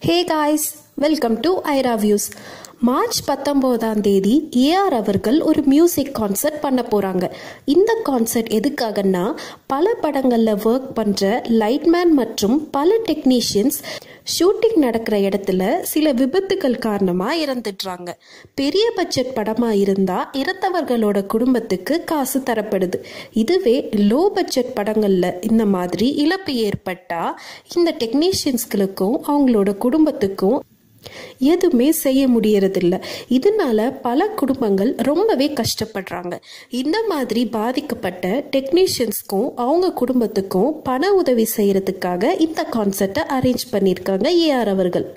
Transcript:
hey guys welcome to Aira views March பத்தொம்போதாம் தேதி AR அவர்கள் ஒரு மியூசிக் கான்சர்ட் பண்ண போகிறாங்க இந்த கான்சர்ட் எதுக்காகன்னா பல படங்களில் ஒர்க் பண்ணுற லைட்மேன் மற்றும் பல டெக்னீஷியன்ஸ் ஷூட்டிங் நடக்கிற இடத்துல சில விபத்துகள் காரணமாக இறந்துடுறாங்க பெரிய பட்ஜெட் படமாக இருந்தால் இறந்தவர்களோட குடும்பத்துக்கு காசு தரப்படுது இதுவே லோ பட்ஜெட் படங்களில் இந்த மாதிரி இழப்பு ஏற்பட்டால் இந்த டெக்னீஷியன்ஸ்களுக்கும் அவங்களோட குடும்பத்துக்கும் எதுவுமே செய்ய முடியறதில்ல இதனால பல குடும்பங்கள் ரொம்பவே கஷ்டப்படுறாங்க இந்த மாதிரி பாதிக்கப்பட்ட டெக்னீஷியன்ஸ்க்கும் அவங்க குடும்பத்துக்கும் பண உதவி செய்யறதுக்காக இந்த கான்செர்ட்டை அரேஞ்ச் பண்ணியிருக்காங்க ஏஆர் அவர்கள்